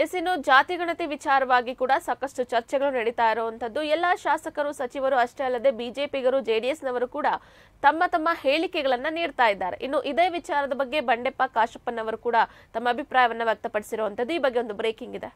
S ಇನ್ನು ಜಾತಿ ಗಣತಿ ವಿಚಾರವಾಗಿ ಕೂಡ ಸಾಕಷ್ಟು ಚರ್ಚೆಗಳು ನಡೀತಾ ಇರುವಂತದ್ದು ಎಲ್ಲ ಶಾಸಕರು ಸಚಿವರು ಅಷ್ಟೇ ಅಲ್ಲದೆ ಬಿಜೆಪಿಗರು ಜೆಡಿಎಸ್ನವರು ಕೂಡ ತಮ್ಮ ತಮ್ಮ ಹೇಳಿಕೆಗಳನ್ನ ನೀಡ್ತಾ ಇದ್ದಾರೆ ಇನ್ನು ಇದೇ ವಿಚಾರದ ಬಗ್ಗೆ ಬಂಡೆಪ್ಪ ಕಾಶಪ್ಪನವರು ಕೂಡ ತಮ್ಮ ಅಭಿಪ್ರಾಯವನ್ನ ವ್ಯಕ್ತಪಡಿಸಿರುವಂತದ್ದು ಈ ಬಗ್ಗೆ ಒಂದು ಬ್ರೇಕಿಂಗ್ ಇದೆ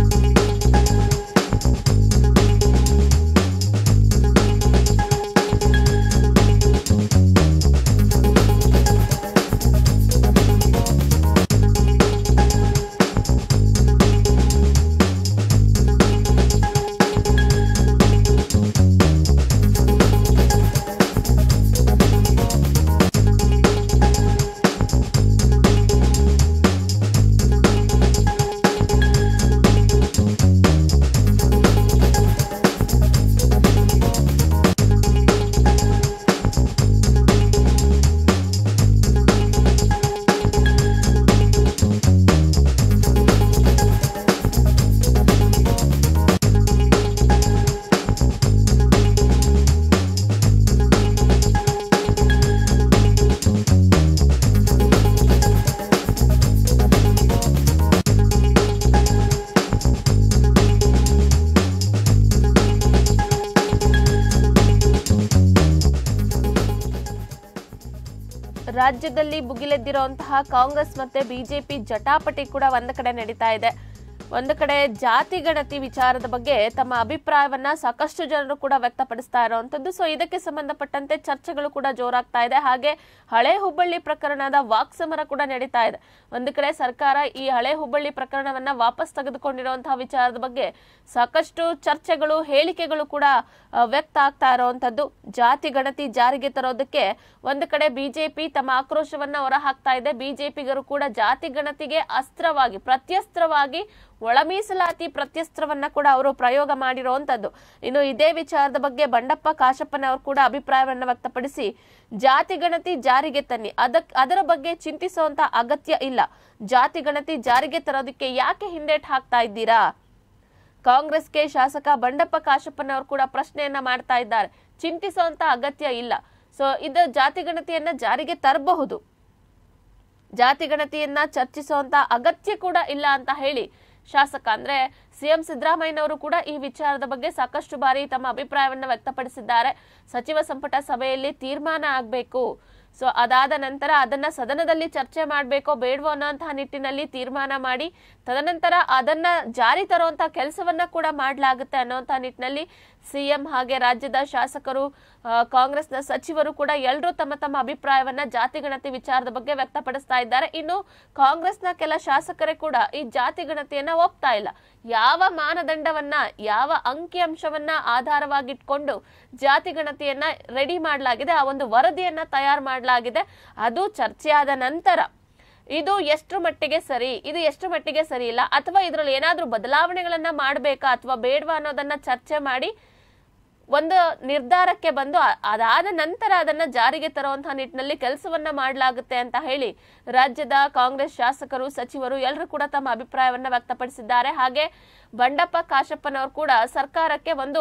ರಾಜ್ಯದಲ್ಲಿ ಭುಗಿಲೆದ್ದಿರುವಂತಹ ಕಾಂಗ್ರೆಸ್ ಮತ್ತೆ ಬಿಜೆಪಿ ಜಟಾಪಟಿ ಕೂಡ ಒಂದ್ ಕಡೆ ನಡೀತಾ ಇದೆ ಒಂದು ಕಡೆ ಜಾತಿ ಗಣತಿ ವಿಚಾರದ ಬಗ್ಗೆ ತಮ್ಮ ಅಭಿಪ್ರಾಯವನ್ನ ಸಾಕಷ್ಟು ಜನರು ಕೂಡ ವ್ಯಕ್ತಪಡಿಸ್ತಾ ಇರುವಂತದ್ದು ಸೊ ಇದಕ್ಕೆ ಸಂಬಂಧಪಟ್ಟಂತೆ ಚರ್ಚೆಗಳು ಕೂಡ ಜೋರಾಗ್ತಾ ಇದೆ ಹಾಗೆ ಹಳೆ ಹುಬ್ಬಳ್ಳಿ ಪ್ರಕರಣದ ವಾಕ್ಸಮರ ಕೂಡ ನಡೀತಾ ಇದೆ ಒಂದು ಕಡೆ ಸರ್ಕಾರ ಈ ಹಳೆ ಹುಬ್ಬಳ್ಳಿ ಪ್ರಕರಣವನ್ನ ವಾಪಸ್ ತೆಗೆದುಕೊಂಡಿರುವಂತಹ ವಿಚಾರದ ಬಗ್ಗೆ ಸಾಕಷ್ಟು ಚರ್ಚೆಗಳು ಹೇಳಿಕೆಗಳು ಕೂಡ ಆ, ವ್ಯಕ್ತ ಆಗ್ತಾ ಇರುವಂತದ್ದು ಜಾತಿ ಗಣತಿ ಜಾರಿಗೆ ತರೋದಕ್ಕೆ ಒಂದು ಕಡೆ ಬಿಜೆಪಿ ತಮ್ಮ ಆಕ್ರೋಶವನ್ನ ಹೊರ ಹಾಕ್ತಾ ಇದೆ ಬಿಜೆಪಿಗರು ಕೂಡ ಜಾತಿ ಗಣತಿಗೆ ಅಸ್ತ್ರವಾಗಿ ಪ್ರತ್ಯಸ್ತ್ರವಾಗಿ ಒಳ ಮೀಸಲಾತಿ ಪ್ರತ್ಯಸ್ತ್ರವನ್ನ ಕೂಡ ಅವರು ಪ್ರಯೋಗ ಮಾಡಿರುವಂತದ್ದು ಇನ್ನು ಇದೇ ವಿಚಾರದ ಬಗ್ಗೆ ಬಂಡಪ್ಪ ಕಾಶಪ್ಪನವರು ಕೂಡ ಅಭಿಪ್ರಾಯವನ್ನ ವ್ಯಕ್ತಪಡಿಸಿ ಜಾತಿ ಗಣತಿ ಜಾರಿಗೆ ತನ್ನಿ ಅದಕ್ ಅದರ ಬಗ್ಗೆ ಚಿಂತಿಸುವಂತ ಅಗತ್ಯ ಇಲ್ಲ ಜಾತಿ ಗಣತಿ ಜಾರಿಗೆ ತರೋದಕ್ಕೆ ಯಾಕೆ ಹಿಂದೇಟ್ ಹಾಕ್ತಾ ಇದ್ದೀರಾ ಕಾಂಗ್ರೆಸ್ಗೆ ಶಾಸಕ ಬಂಡಪ್ಪ ಕಾಶಪ್ಪನವರು ಕೂಡ ಪ್ರಶ್ನೆಯನ್ನ ಮಾಡ್ತಾ ಇದ್ದಾರೆ ಚಿಂತಿಸುವಂತ ಅಗತ್ಯ ಇಲ್ಲ ಸೊ ಇದು ಜಾತಿ ಗಣತಿಯನ್ನ ಜಾರಿಗೆ ತರಬಹುದು ಜಾತಿ ಗಣತಿಯನ್ನ ಚರ್ಚಿಸುವಂತ ಅಗತ್ಯ ಕೂಡ ಇಲ್ಲ ಅಂತ ಹೇಳಿ ಶಾಸಕ ಅಂದ್ರೆ ಸಿಎಂ ಸಿದ್ದರಾಮಯ್ಯನವರು ಕೂಡ ಈ ವಿಚಾರದ ಬಗ್ಗೆ ಸಾಕಷ್ಟು ಬಾರಿ ತಮ್ಮ ಅಭಿಪ್ರಾಯವನ್ನ ವ್ಯಕ್ತಪಡಿಸಿದ್ದಾರೆ ಸಚಿವ ಸಂಪುಟ ಸಭೆಯಲ್ಲಿ ತೀರ್ಮಾನ ಆಗಬೇಕು ಸೊ ಅದಾದ ನಂತರ ಅದನ್ನ ಸದನದಲ್ಲಿ ಚರ್ಚೆ ಮಾಡಬೇಕೋ ಬೇಡವೋ ಅನ್ನೋಂತಹ ನಿಟ್ಟಿನಲ್ಲಿ ತೀರ್ಮಾನ ಮಾಡಿ ತದನಂತರ ಅದನ್ನ ಜಾರಿ ತರುವಂತಹ ಕೆಲಸವನ್ನ ಕೂಡ ಮಾಡಲಾಗುತ್ತೆ ಅನ್ನೋಂತಹ ನಿಟ್ಟಿನಲ್ಲಿ ಸಿಎಂ ಹಾಗೆ ರಾಜ್ಯದ ಶಾಸಕರು ಆ, ಕಾಂಗ್ರೆಸ್ನ ಸಚಿವರು ಕೂಡ ಎಲ್ಲರೂ ತಮ್ಮ ತಮ್ಮ ಅಭಿಪ್ರಾಯವನ್ನ ಜಾತಿ ಗಣತಿ ವಿಚಾರದ ಬಗ್ಗೆ ವ್ಯಕ್ತಪಡಿಸ್ತಾ ಇದ್ದಾರೆ ಇನ್ನು ಕಾಂಗ್ರೆಸ್ನ ಕೆಲ ಶಾಸಕರೇ ಕೂಡ ಈ ಜಾತಿ ಗಣತಿಯನ್ನ ಒಪ್ತಾ ಇಲ್ಲ ಯಾವ ಮಾನದಂಡವನ್ನ ಯಾವ ಅಂಕಿಅಂಶವನ್ನ ಆಧಾರವಾಗಿಟ್ಕೊಂಡು ಜಾತಿ ಗಣತಿಯನ್ನ ರೆಡಿ ಮಾಡಲಾಗಿದೆ ಆ ಒಂದು ವರದಿಯನ್ನ ತಯಾರು ಮಾಡಲಾಗಿದೆ ಅದು ಚರ್ಚೆಯಾದ ನಂತರ ಇದು ಎಷ್ಟು ಮಟ್ಟಿಗೆ ಸರಿ ಇದು ಎಷ್ಟು ಮಟ್ಟಿಗೆ ಸರಿ ಇಲ್ಲ ಅಥವಾ ಇದರಲ್ಲಿ ಏನಾದ್ರೂ ಬದಲಾವಣೆಗಳನ್ನ ಮಾಡಬೇಕಾ ಅಥವಾ ಬೇಡವಾ ಅನ್ನೋದನ್ನ ಚರ್ಚೆ ಮಾಡಿ ಒಂದು ನಿರ್ಧಾರಕ್ಕೆ ಬಂದು ಅ- ಅದಾದ ನಂತರ ಅದನ್ನ ಜಾರಿಗೆ ತರುವಂತಹ ನಿಟ್ಟಿನಲ್ಲಿ ಕೆಲಸವನ್ನ ಮಾಡಲಾಗುತ್ತೆ ಅಂತ ಹೇಳಿ ರಾಜ್ಯದ ಕಾಂಗ್ರೆಸ್ ಶಾಸಕರು ಸಚಿವರು ಎಲ್ಲರೂ ಕೂಡ ತಮ್ಮ ಅಭಿಪ್ರಾಯವನ್ನ ವ್ಯಕ್ತಪಡಿಸಿದ್ದಾರೆ ಹಾಗೆ ಬಂಡಪ್ಪ ಕಾಶಪ್ಪನವರು ಕೂಡ ಸರ್ಕಾರಕ್ಕೆ ಒಂದು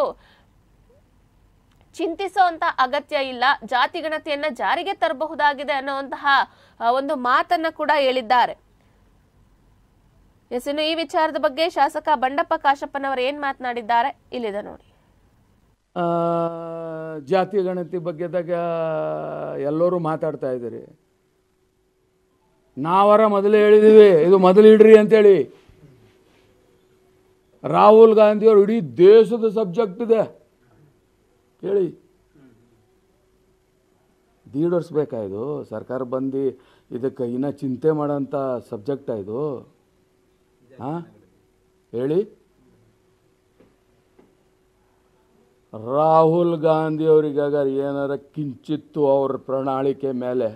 ಚಿಂತಿಸುವಂತ ಅಗತ್ಯ ಇಲ್ಲ ಜಾತಿ ಗಣತಿಯನ್ನ ಜಾರಿಗೆ ತರಬಹುದಾಗಿದೆ ಅನ್ನುವಂತಹ ಆ, ಒಂದು ಮಾತನ್ನ ಕೂಡ ಹೇಳಿದ್ದಾರೆ ಎಸ್ ಇನ್ನು ಈ ವಿಚಾರದ ಬಗ್ಗೆ ಶಾಸಕ ಬಂಡಪ್ಪ ಕಾಶಪ್ಪನವರು ಏನ್ ಮಾತನಾಡಿದ್ದಾರೆ ಇಲ್ಲಿದೆ ನೋಡಿ ಆ, ಜಾತಿ ಗಣತಿ ಬಗ್ಗೆದಾಗ ಎಲ್ಲರೂ ಮಾತಾಡ್ತಾ ಇದ್ದೀರಿ ನಾವರ ಮೊದಲೇ ಹೇಳಿದ್ದೀವಿ ಇದು ಮೊದಲು ಇಡ್ರಿ ಅಂತೇಳಿ ರಾಹುಲ್ ಗಾಂಧಿಯವರು ಇಡೀ ದೇಶದ ಸಬ್ಜೆಕ್ಟ್ ಇದೆ ಹೇಳಿ ದೀಡೋರ್ಸ್ಬೇಕಾ ಇದು ಸರ್ಕಾರ ಬಂದು ಇದಕ್ಕೆ ಇನ್ನೂ ಚಿಂತೆ ಮಾಡೋಂಥ ಸಬ್ಜೆಕ್ಟಾ ಇದು ಹಾಂ ಹೇಳಿ ರಾಹುಲ್ ಗಾಂಧಿ ಅವರಿಗಾಗ ಏನಾರ ಕಿಂಚಿತ್ತು ಅವ್ರ ಪ್ರಣಾಳಿಕೆ ಮೇಲೆ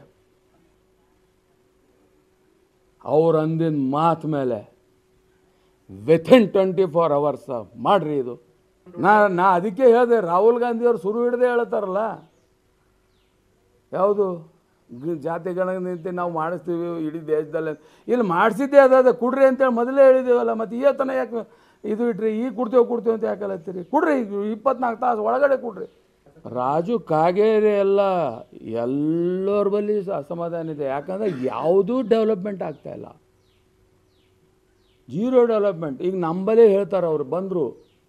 ಅವ್ರ ಅಂದಿನ ಮಾತು ಮೇಲೆ ವಿಥಿನ್ ಟ್ವೆಂಟಿ ಫೋರ್ ಅವರ್ಸ್ ಮಾಡ್ರಿ ಇದು ನಾ ನಾ ಅದಕ್ಕೆ ಹೇಳಿದೆ ರಾಹುಲ್ ಗಾಂಧಿ ಅವ್ರು ಶುರು ಹಿಡ್ದೆ ಹೇಳ್ತಾರಲ್ಲ ಯಾವುದು ಗ- ಜಾತಿ ಗಣತಿ ನಾವು ಮಾಡಿಸ್ತೀವಿ ಇಡೀ ದೇಶದಲ್ಲಿ ಇಲ್ಲಿ ಮಾಡಿಸಿದ್ದೆ ಅದ ಕುಡ್ರಿ ಅಂತೇಳಿ ಮೊದಲೇ ಹೇಳಿದ್ದೀವಲ್ಲ ಮತ್ತು ಈ ತನ ಯಾಕೆ ಇದು ಇಟ್ರಿ ಈಗ ಕೊಡ್ತೇವೆ ಕೊಡ್ತೇವೆ ಅಂತ ಯಾಕೆ ಅಲ್ಲತ್ತೀರಿ ಕುಡ್ರಿ ಈಗ ಇಪ್ಪತ್ನಾಲ್ಕು ತಾಸು ಒಳಗಡೆ ಕೊಡ್ರಿ ರಾಜು ಕಾಗೇರಿ ಎಲ್ಲ ಎಲ್ಲರ ಬಳಿ ಸ- ಅಸಮಾಧಾನ ಇದೆ ಯಾಕಂದ್ರೆ ಯಾವುದೂ ಡೆವಲಪ್ಮೆಂಟ್ ಆಗ್ತಾ ಇಲ್ಲ ಜೀರೋ ಡೆವಲಪ್ಮೆಂಟ್ ಈಗ ನಂಬಲೇ ಹೇಳ್ತಾರೆ ಅವ್ರು ಬಂದರು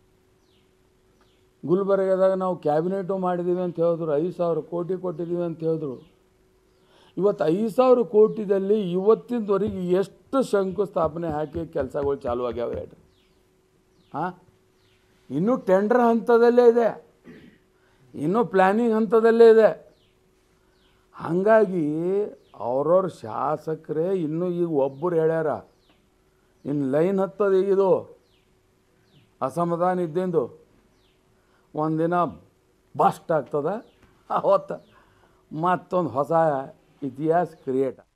ಗುಲ್ಬರ್ಗದಾಗ ನಾವು ಕ್ಯಾಬಿನೆಟು ಮಾಡಿದ್ದೀವಿ ಅಂತ ಹೇಳಿದ್ರು ಐದು ಸಾವಿರ ಕೋಟಿ ಕೊಟ್ಟಿದ್ದೀವಿ ಅಂತ ಹೇಳಿದ್ರು ಇವತ್ತು ಐದು ಸಾವಿರ ಕೋಟಿದಲ್ಲಿ ಇವತ್ತಿನವರೆಗೆ ಎಷ್ಟು ಶಂಕುಸ್ಥಾಪನೆ ಹಾಕಿ ಕೆಲಸಗಳು ಚಾಲು ಆಗ್ಯಾವ ಹೇಳ್ರಿ ಹಾಂ ಇನ್ನೂ ಟೆಂಡರ್ ಹಂತದಲ್ಲೇ ಇದೆ ಇನ್ನೂ ಪ್ಲ್ಯಾನಿಂಗ್ ಹಂತದಲ್ಲೇ ಇದೆ ಹಾಗಾಗಿ ಅವ್ರವ್ರ ಶಾಸಕರೇ ಇನ್ನೂ ಈಗ ಒಬ್ಬರು ಹೇಳ್ಯಾರ ಇನ್ನು ಲೈನ್ ಹತ್ತದ ಇದು ಅಸಮಾಧಾನ ಇದ್ದಿಂದು ಒಂದಿನ ಬಸ್ಟ್ ಆಗ್ತದ ಅವತ್ತು ಮತ್ತೊಂದು ಹೊಸ ಇತಿಹಾಸ ಕ್ರಿಯೇಟ್